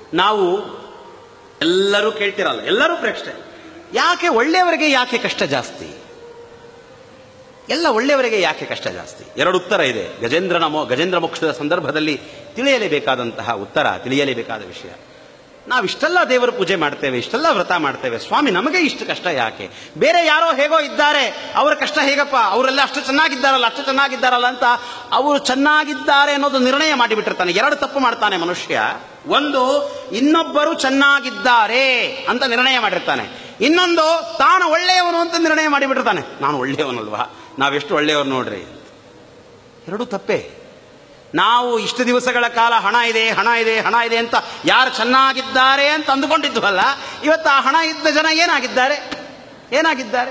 ನಾವು ಎಲ್ಲರೂ ಕೇಳ್ತಿರಲ್ಲ ಎಲ್ಲರೂ ಪ್ರೇಕ್ಷೆ ಯಾಕೆ ಒಳ್ಳೆಯವರಿಗೆ ಯಾಕೆ ಕಷ್ಟ ಜಾಸ್ತಿ ಎಲ್ಲ ಒಳ್ಳೆಯವರಿಗೆ ಯಾಕೆ ಕಷ್ಟ ಜಾಸ್ತಿ ಎರಡು ಉತ್ತರ ಇದೆ ಗಜೇಂದ್ರನ ಮೋ ಗಜೇಂದ್ರ ಮೋಕ್ಷದ ಸಂದರ್ಭದಲ್ಲಿ ತಿಳಿಯಲೇಬೇಕಾದಂತಹ ಉತ್ತರ ತಿಳಿಯಲೇಬೇಕಾದ ವಿಷಯ ನಾವಿಷ್ಟೆಲ್ಲ ದೇವರ ಪೂಜೆ ಮಾಡ್ತೇವೆ ಇಷ್ಟೆಲ್ಲ ವ್ರತ ಮಾಡ್ತೇವೆ ಸ್ವಾಮಿ ನಮಗೆ ಇಷ್ಟು ಕಷ್ಟ ಯಾಕೆ ಬೇರೆ ಯಾರೋ ಹೇಗೋ ಇದ್ದಾರೆ ಅವರ ಕಷ್ಟ ಹೇಗಪ್ಪ ಅವರೆಲ್ಲ ಅಷ್ಟು ಚೆನ್ನಾಗಿದ್ದಾರಲ್ಲ ಅಷ್ಟು ಚೆನ್ನಾಗಿದ್ದಾರಲ್ಲ ಅಂತ ಅವರು ಚೆನ್ನಾಗಿದ್ದಾರೆ ಅನ್ನೋದು ನಿರ್ಣಯ ಮಾಡಿಬಿಟ್ಟಿರ್ತಾನೆ ಎರಡು ತಪ್ಪು ಮಾಡ್ತಾನೆ ಮನುಷ್ಯ ಒಂದು ಇನ್ನೊಬ್ಬರು ಚೆನ್ನಾಗಿದ್ದಾರೆ ಅಂತ ನಿರ್ಣಯ ಮಾಡಿರ್ತಾನೆ ಇನ್ನೊಂದು ತಾನು ಒಳ್ಳೆಯವನು ಅಂತ ನಿರ್ಣಯ ಮಾಡಿಬಿಟ್ಟಿರ್ತಾನೆ ನಾನು ಒಳ್ಳೆಯವನಲ್ವಾ ನಾವೆಷ್ಟು ಒಳ್ಳೆಯವರು ನೋಡ್ರಿ ಎರಡೂ ತಪ್ಪೇ ನಾವು ಇಷ್ಟು ದಿವಸಗಳ ಕಾಲ ಹಣ ಇದೆ ಹಣ ಇದೆ ಹಣ ಇದೆ ಅಂತ ಯಾರು ಚೆನ್ನಾಗಿದ್ದಾರೆ ಅಂತ ಅಂದುಕೊಂಡಿದ್ವಲ್ಲ ಇವತ್ತು ಆ ಹಣ ಇದ್ದ ಜನ ಏನಾಗಿದ್ದಾರೆ ಏನಾಗಿದ್ದಾರೆ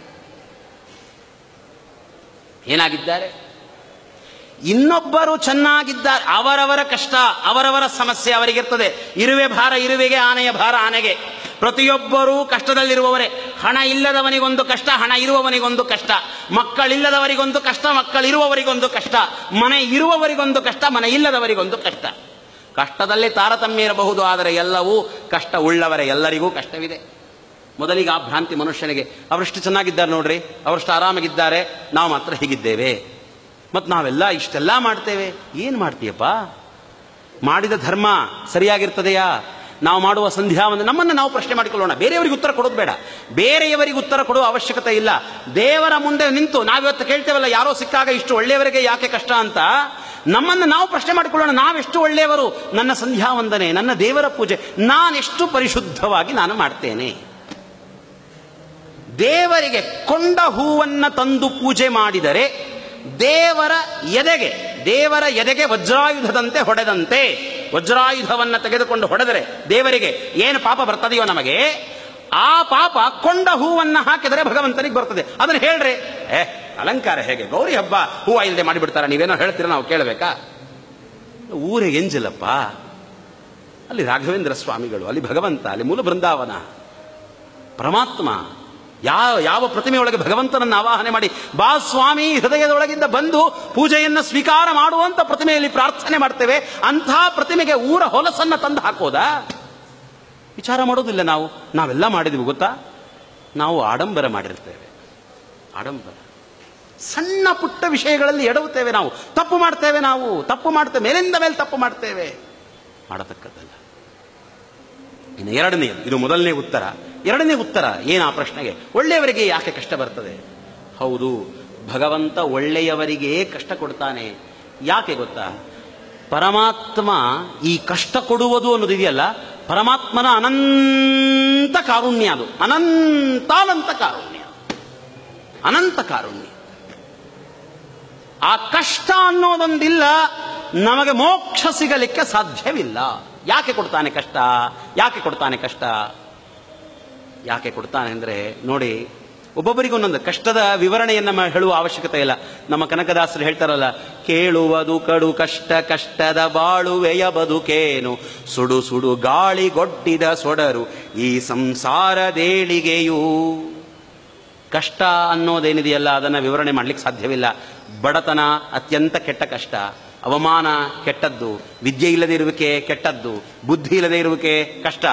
ಏನಾಗಿದ್ದಾರೆ ಇನ್ನೊಬ್ಬರು ಚೆನ್ನಾಗಿದ್ದಾರೆ ಅವರವರ ಕಷ್ಟ ಅವರವರ ಸಮಸ್ಯೆ ಅವರಿಗಿರ್ತದೆ ಇರುವೆ ಭಾರ ಇರುವೆಗೆ ಆನೆಯ ಭಾರ ಆನೆಗೆ ಪ್ರತಿಯೊಬ್ಬರೂ ಕಷ್ಟದಲ್ಲಿರುವವರೇ ಹಣ ಇಲ್ಲದವನಿಗೊಂದು ಕಷ್ಟ ಹಣ ಇರುವವನಿಗೊಂದು ಕಷ್ಟ ಮಕ್ಕಳಿಲ್ಲದವರಿಗೊಂದು ಕಷ್ಟ ಮಕ್ಕಳಿರುವವರಿಗೊಂದು ಕಷ್ಟ ಮನೆ ಇರುವವರಿಗೊಂದು ಕಷ್ಟ ಮನೆ ಇಲ್ಲದವರಿಗೊಂದು ಕಷ್ಟ ಕಷ್ಟದಲ್ಲಿ ತಾರತಮ್ಯ ಇರಬಹುದು ಆದರೆ ಎಲ್ಲವೂ ಕಷ್ಟ ಉಳ್ಳವರ ಎಲ್ಲರಿಗೂ ಕಷ್ಟವಿದೆ ಮೊದಲಿಗೆ ಆ ಭ್ರಾಂತಿ ಮನುಷ್ಯನಿಗೆ ಅವರಷ್ಟು ಚೆನ್ನಾಗಿದ್ದಾರೆ ನೋಡ್ರಿ ಅವರಷ್ಟು ಆರಾಮಾಗಿದ್ದಾರೆ ನಾವು ಮಾತ್ರ ಹೀಗಿದ್ದೇವೆ ಮತ್ತು ನಾವೆಲ್ಲ ಇಷ್ಟೆಲ್ಲ ಮಾಡ್ತೇವೆ ಏನು ಮಾಡ್ತೀಯಪ್ಪ ಮಾಡಿದ ಧರ್ಮ ಸರಿಯಾಗಿರ್ತದೆಯಾ ನಾವು ಮಾಡುವ ಸಂಧ್ಯಾವಂದ ನಮ್ಮನ್ನು ನಾವು ಪ್ರಶ್ನೆ ಮಾಡಿಕೊಳ್ಳೋಣ ಬೇರೆಯವರಿಗೆ ಉತ್ತರ ಕೊಡೋದು ಬೇಡ ಬೇರೆಯವರಿಗೆ ಉತ್ತರ ಕೊಡುವ ಅವಶ್ಯಕತೆ ಇಲ್ಲ ದೇವರ ಮುಂದೆ ನಿಂತು ನಾವಿವತ್ತು ಕೇಳ್ತೇವಲ್ಲ ಯಾರೋ ಸಿಕ್ಕಾಗ ಇಷ್ಟು ಒಳ್ಳೆಯವರಿಗೆ ಯಾಕೆ ಕಷ್ಟ ಅಂತ ನಮ್ಮನ್ನು ನಾವು ಪ್ರಶ್ನೆ ಮಾಡಿಕೊಳ್ಳೋಣ ನಾವೆಷ್ಟು ಒಳ್ಳೆಯವರು ನನ್ನ ಸಂಧ್ಯಾವಂದನೆ ನನ್ನ ದೇವರ ಪೂಜೆ ನಾನೆಷ್ಟು ಪರಿಶುದ್ಧವಾಗಿ ನಾನು ಮಾಡ್ತೇನೆ ದೇವರಿಗೆ ಕೊಂಡ ಹೂವನ್ನ ತಂದು ಪೂಜೆ ಮಾಡಿದರೆ ದೇವರ ಎದೆಗೆ ದೇವರ ಎದೆಗೆ ವಜ್ರಾಯುಧದಂತೆ ಹೊಡೆದಂತೆ ವಜ್ರಾಯುಧವನ್ನ ತೆಗೆದುಕೊಂಡು ಹೊಡೆದರೆ ದೇವರಿಗೆ ಏನು ಪಾಪ ಬರ್ತದೆಯೋ ನಮಗೆ ಆ ಪಾಪ ಕೊಂಡ ಹೂವನ್ನ ಹಾಕಿದರೆ ಭಗವಂತನಿಗೆ ಬರ್ತದೆ ಅದನ್ನು ಹೇಳ್ರಿ ಏ ಅಲಂಕಾರ ಹೇಗೆ ಗೌರಿ ಹಬ್ಬ ಹೂವ ಇಲ್ಲದೆ ಮಾಡಿಬಿಡ್ತಾರ ನೀವೇನೋ ಹೇಳ್ತೀರ ನಾವು ಕೇಳಬೇಕಾ ಊರೇ ಎಂಜಿಲ್ಲಪ್ಪ ಅಲ್ಲಿ ರಾಘವೇಂದ್ರ ಸ್ವಾಮಿಗಳು ಅಲ್ಲಿ ಭಗವಂತ ಅಲ್ಲಿ ಮೂಲ ಬೃಂದಾವನ ಪರಮಾತ್ಮ ಯಾವ ಯಾವ ಪ್ರತಿಮೆಯೊಳಗೆ ಭಗವಂತನನ್ನು ಆವಾಹನೆ ಮಾಡಿ ಬಾ ಸ್ವಾಮಿ ಹೃದಯದೊಳಗಿಂದ ಬಂದು ಪೂಜೆಯನ್ನು ಸ್ವೀಕಾರ ಮಾಡುವಂತ ಪ್ರತಿಮೆಯಲ್ಲಿ ಪ್ರಾರ್ಥನೆ ಮಾಡ್ತೇವೆ ಅಂಥ ಪ್ರತಿಮೆಗೆ ಊರ ಹೊಲಸನ್ನ ತಂದು ಹಾಕೋದಾ ವಿಚಾರ ಮಾಡೋದಿಲ್ಲ ನಾವು ನಾವೆಲ್ಲ ಮಾಡಿದ್ವಿ ಗೊತ್ತಾ ನಾವು ಆಡಂಬರ ಮಾಡಿರ್ತೇವೆ ಆಡಂಬರ ಸಣ್ಣ ಪುಟ್ಟ ವಿಷಯಗಳಲ್ಲಿ ಎಡವುತ್ತೇವೆ ನಾವು ತಪ್ಪು ಮಾಡ್ತೇವೆ ನಾವು ತಪ್ಪು ಮಾಡ್ತೇವೆ ಮೇಲಿಂದ ಮೇಲೆ ತಪ್ಪು ಮಾಡ್ತೇವೆ ಮಾಡತಕ್ಕದ್ದಲ್ಲ ಇನ್ನು ಎರಡನೆಯದು ಇದು ಮೊದಲನೇ ಉತ್ತರ ಎರಡನೇ ಉತ್ತರ ಏನು ಆ ಪ್ರಶ್ನೆಗೆ ಒಳ್ಳೆಯವರಿಗೆ ಯಾಕೆ ಕಷ್ಟ ಬರ್ತದೆ ಹೌದು ಭಗವಂತ ಒಳ್ಳೆಯವರಿಗೆ ಕಷ್ಟ ಕೊಡ್ತಾನೆ ಯಾಕೆ ಗೊತ್ತಾ ಪರಮಾತ್ಮ ಈ ಕಷ್ಟ ಕೊಡುವುದು ಅನ್ನೋದಿದೆಯಲ್ಲ ಪರಮಾತ್ಮನ ಅನಂತ ಕಾರುಣ್ಯ ಅದು ಅನಂತಾನಂತ ಕಾರುಣ್ಯ ಅನಂತ ಕಾರುಣ್ಯ ಆ ಕಷ್ಟ ಅನ್ನೋದೊಂದಿಲ್ಲ ನಮಗೆ ಮೋಕ್ಷ ಸಿಗಲಿಕ್ಕೆ ಸಾಧ್ಯವಿಲ್ಲ ಯಾಕೆ ಕೊಡ್ತಾನೆ ಕಷ್ಟ ಯಾಕೆ ಕೊಡ್ತಾನೆ ಕಷ್ಟ ಯಾಕೆ ಕೊಡ್ತಾನೆ ಅಂದ್ರೆ ನೋಡಿ ಒಬ್ಬೊಬ್ಬರಿಗೆ ಒಂದೊಂದು ಕಷ್ಟದ ವಿವರಣೆಯನ್ನ ಮ- ಹೇಳುವ ಅವಶ್ಯಕತೆ ಇಲ್ಲ ನಮ್ಮ ಕನಕದಾಸರು ಹೇಳ್ತಾರಲ್ಲ ಕೇಳುವುದು ಕಡು ಕಷ್ಟ ಕಷ್ಟದ ಬಾಳುವೆಯ ಬದುಕೇನು ಸುಡು ಸುಡು ಗಾಳಿಗೊಡ್ಡಿದ ಸೊಡರು ಈ ಸಂಸಾರದೇಳಿಗೆಯೂ ಕಷ್ಟ ಅನ್ನೋದೇನಿದೆಯಲ್ಲ ಅದನ್ನು ವಿವರಣೆ ಮಾಡ್ಲಿಕ್ಕೆ ಸಾಧ್ಯವಿಲ್ಲ ಬಡತನ ಅತ್ಯಂತ ಕೆಟ್ಟ ಕಷ್ಟ ಅವಮಾನ ಕೆಟ್ಟದ್ದು ವಿದ್ಯೆ ಇಲ್ಲದೆ ಇರುವಿಕೆ ಕೆಟ್ಟದ್ದು ಬುದ್ಧಿ ಇಲ್ಲದೆ ಇರುವಿಕೆ ಕಷ್ಟ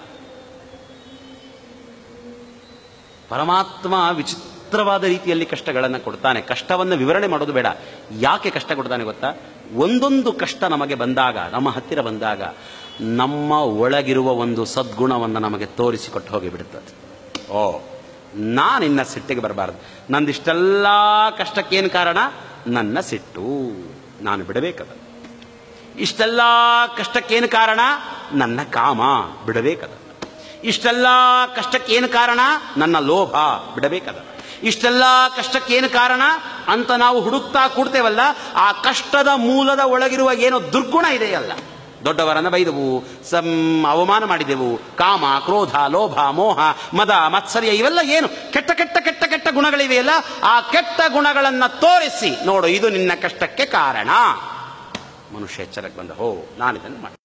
ಪರಮಾತ್ಮ ವಿಚಿತ್ರವಾದ ರೀತಿಯಲ್ಲಿ ಕಷ್ಟಗಳನ್ನು ಕೊಡ್ತಾನೆ ಕಷ್ಟವನ್ನು ವಿವರಣೆ ಮಾಡೋದು ಬೇಡ ಯಾಕೆ ಕಷ್ಟ ಕೊಡ್ತಾನೆ ಗೊತ್ತಾ ಒಂದೊಂದು ಕಷ್ಟ ನಮಗೆ ಬಂದಾಗ ನಮ್ಮ ಹತ್ತಿರ ಬಂದಾಗ ನಮ್ಮ ಒಳಗಿರುವ ಒಂದು ಸದ್ಗುಣವನ್ನು ನಮಗೆ ತೋರಿಸಿಕೊಟ್ಟು ಹೋಗಿಬಿಡುತ್ತದೆ ಓ ನಾನಿನ್ನ ಸಿಟ್ಟಿಗೆ ಬರಬಾರದು ನಂದಿಷ್ಟೆಲ್ಲ ಕಷ್ಟಕ್ಕೇನು ಕಾರಣ ನನ್ನ ಸಿಟ್ಟು ನಾನು ಬಿಡಬೇಕದ ಇಷ್ಟೆಲ್ಲ ಕಷ್ಟಕ್ಕೇನು ಕಾರಣ ನನ್ನ ಕಾಮ ಬಿಡಬೇಕದ ಇಷ್ಟೆಲ್ಲ ಕಷ್ಟಕ್ಕೇನು ಕಾರಣ ನನ್ನ ಲೋಭ ಬಿಡಬೇಕದ ಇಷ್ಟೆಲ್ಲ ಕಷ್ಟಕ್ಕೇನು ಕಾರಣ ಅಂತ ನಾವು ಹುಡುಕ್ತಾ ಕೂಡ್ತೇವಲ್ಲ ಆ ಕಷ್ಟದ ಮೂಲದ ಒಳಗಿರುವ ಏನೋ ದುರ್ಗುಣ ಇದೆಯಲ್ಲ ದೊಡ್ಡವರನ್ನ ಬೈದೆವು ಸಂ ಅವಮಾನ ಮಾಡಿದೆವು ಕಾಮ ಕ್ರೋಧ ಲೋಭ ಮೋಹ ಮದ ಮತ್ಸರ್ಯ ಇವೆಲ್ಲ ಏನು ಕೆಟ್ಟ ಕೆಟ್ಟ ಕೆಟ್ಟ ಕೆಟ್ಟ ಗುಣಗಳಿವೆಯಲ್ಲ ಆ ಕೆಟ್ಟ ಗುಣಗಳನ್ನ ತೋರಿಸಿ ನೋಡು ಇದು ನಿನ್ನ ಕಷ್ಟಕ್ಕೆ ಕಾರಣ ಮನುಷ್ಯ ಎಚ್ಚರಕ್ಕೆ ಬಂದ ಹೋ ನಾನಿದನ್ನು ಮಾಡಿ